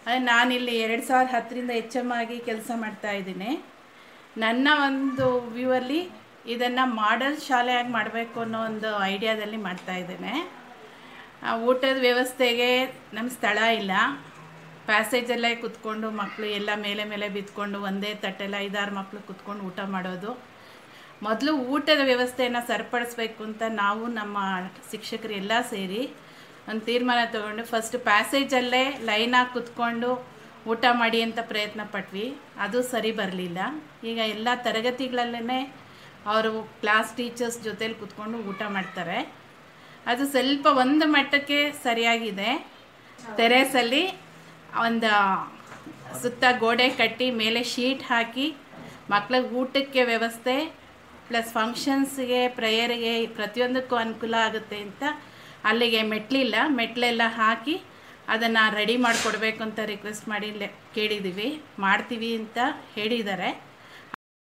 ಅದೇ ನಾನಿಲ್ಲಿ ಎರಡು ಸಾವಿರದ ಹತ್ತರಿಂದ ಎಚ್ ಎಮ್ ಆಗಿ ಕೆಲಸ ಮಾಡ್ತಾ ಇದ್ದೀನಿ ನನ್ನ ಒಂದು ವ್ಯೂವಲ್ಲಿ ಇದನ್ನು ಮಾಡೆಲ್ ಶಾಲೆಯಾಗಿ ಮಾಡಬೇಕು ಅನ್ನೋ ಒಂದು ಐಡಿಯಾದಲ್ಲಿ ಮಾಡ್ತಾ ಇದ್ದೇನೆ ಆ, ಊಟದ ವ್ಯವಸ್ಥೆಗೆ ನಮ್ಮ ಸ್ಥಳ ಇಲ್ಲ ಪ್ಯಾಸೇಜಲ್ಲೇ ಕುತ್ಕೊಂಡು ಮಕ್ಕಳು ಎಲ್ಲ ಮೇಲೆ ಮೇಲೆ ಬಿತ್ಕೊಂಡು ಒಂದೇ ತಟ್ಟೆಲ್ಲ ಐದಾರು ಮಕ್ಕಳು ಕುತ್ಕೊಂಡು ಊಟ ಮಾಡೋದು ಮೊದಲು ಊಟದ ವ್ಯವಸ್ಥೆಯನ್ನು ಸರಿಪಡಿಸ್ಬೇಕು ಅಂತ ನಾವು ನಮ್ಮ ಶಿಕ್ಷಕರು ಎಲ್ಲ ಸೇರಿ ಒಂದು ತೀರ್ಮಾನ ತಗೊಂಡು ಫಸ್ಟ್ ಪ್ಯಾಸೇಜಲ್ಲೇ ಲೈನಾಗಿ ಕುತ್ಕೊಂಡು ಊಟ ಮಾಡಿ ಅಂತ ಪ್ರಯತ್ನ ಪಟ್ವಿ ಅದು ಸರಿ ಬರಲಿಲ್ಲ ಈಗ ಎಲ್ಲ ತರಗತಿಗಳಲ್ಲೇ ಅವರು ಕ್ಲಾಸ್ ಟೀಚರ್ಸ್ ಜೊತೇಲಿ ಕುತ್ಕೊಂಡು ಊಟ ಮಾಡ್ತಾರೆ ಅದು ಸ್ವಲ್ಪ ಒಂದು ಮಟ್ಟಕ್ಕೆ ಸರಿಯಾಗಿದೆ ತೆರೇಸಲ್ಲಿ ಒಂದು ಸುತ್ತ ಗೋಡೆ ಕಟ್ಟಿ ಮೇಲೆ ಶೀಟ್ ಹಾಕಿ ಮಕ್ಳಿಗೆ ಊಟಕ್ಕೆ ವ್ಯವಸ್ಥೆ ಪ್ಲಸ್ ಫಂಕ್ಷನ್ಸ್ಗೆ ಪ್ರೇಯರ್ಗೆ ಪ್ರತಿಯೊಂದಕ್ಕೂ ಅನುಕೂಲ ಆಗುತ್ತೆ ಅಂತ ಅಲ್ಲಿಗೆ ಮೆಟ್ಲಿಲ್ಲ ಮೆಟ್ಲೆಲ್ಲ ಹಾಕಿ ಅದನ್ನು ರೆಡಿ ಮಾಡಿಕೊಡ್ಬೇಕು ಅಂತ ರಿಕ್ವೆಸ್ಟ್ ಮಾಡಿ ಲೆ- ಕೇಳಿದ್ದೀವಿ ಮಾಡ್ತೀವಿ ಅಂತ ಹೇಳಿದ್ದಾರೆ